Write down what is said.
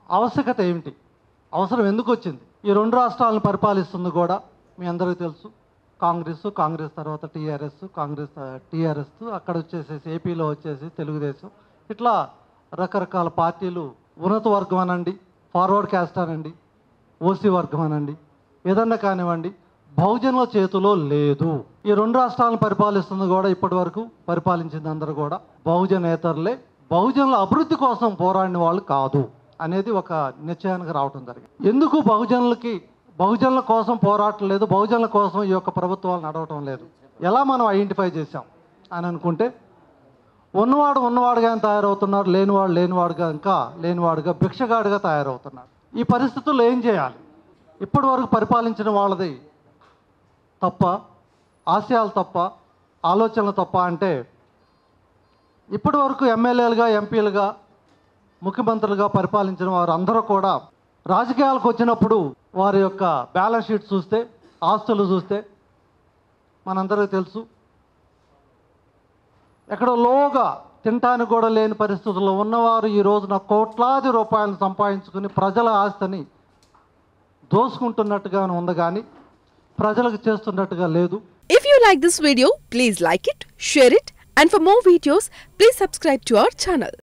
ఆవశ్యకత ఏమిటి అవసరం ఎందుకు వచ్చింది ఈ రెండు రాష్ట్రాలను పరిపాలిస్తుంది కూడా మీ అందరికీ తెలుసు కాంగ్రెస్ కాంగ్రెస్ తర్వాత టీఆర్ఎస్ కాంగ్రెస్ టీఆర్ఎస్ అక్కడ వచ్చేసేసి ఏపీలో వచ్చేసి తెలుగుదేశం ఇట్లా రకరకాల పార్టీలు ఉన్నత వర్గం అనండి ఫార్వర్డ్ క్యాస్ట్ అనండి ఓసీ వర్గం అనండి ఏదన్నా కానివ్వండి బహుజనుల చేతిలో లేదు ఈ రెండు రాష్ట్రాలను పరిపాలిస్తుంది కూడా ఇప్పటి వరకు పరిపాలించింది అందరూ కూడా బహుజనేతరులే బహుజనుల అభివృద్ధి కోసం పోరాడిన వాళ్ళు కాదు అనేది ఒక నిశ్చయానికి రావటం జరిగింది ఎందుకు బహుజనులకి బహుజనుల కోసం పోరాటం లేదు బహుజనుల కోసం ఈ యొక్క ప్రభుత్వాలు నడవటం లేదు ఎలా మనం ఐడెంటిఫై చేశాం అని అనుకుంటే ఉన్నవాడు ఉన్నవాడుగానే తయారవుతున్నారు లేనివాడు లేనివాడుగా ఇంకా లేనివాడుగా భిక్షగాడిగా తయారవుతున్నారు ఈ పరిస్థితుల్లో ఏం చేయాలి ఇప్పటి వరకు పరిపాలించిన వాళ్ళది తప్ప ఆశయాలు తప్ప ఆలోచనలు తప్ప అంటే ఇప్పటి వరకు ఎమ్మెల్యేలుగా ఎంపీలుగా ముఖ్యమంత్రులుగా పరిపాలించిన వారు అందరూ కూడా రాజకీయాలకు వచ్చినప్పుడు వారి యొక్క బ్యాలెన్స్ షీట్ చూస్తే ఆస్తులు చూస్తే మనందరికీ తెలుసు ఎక్కడో లోగా తినటానికి కూడా లేని పరిస్థితుల్లో ఉన్నవారు ఈ రోజున కోట్లాది రూపాయలు సంపాదించుకుని ప్రజల ఆస్తిని దోసుకుంటున్నట్టుగా ఉంది కానీ ప్రజలకు చేస్తున్నట్టుగా లేదు If you like this video, please like it, share it, and for more videos, please subscribe to our channel.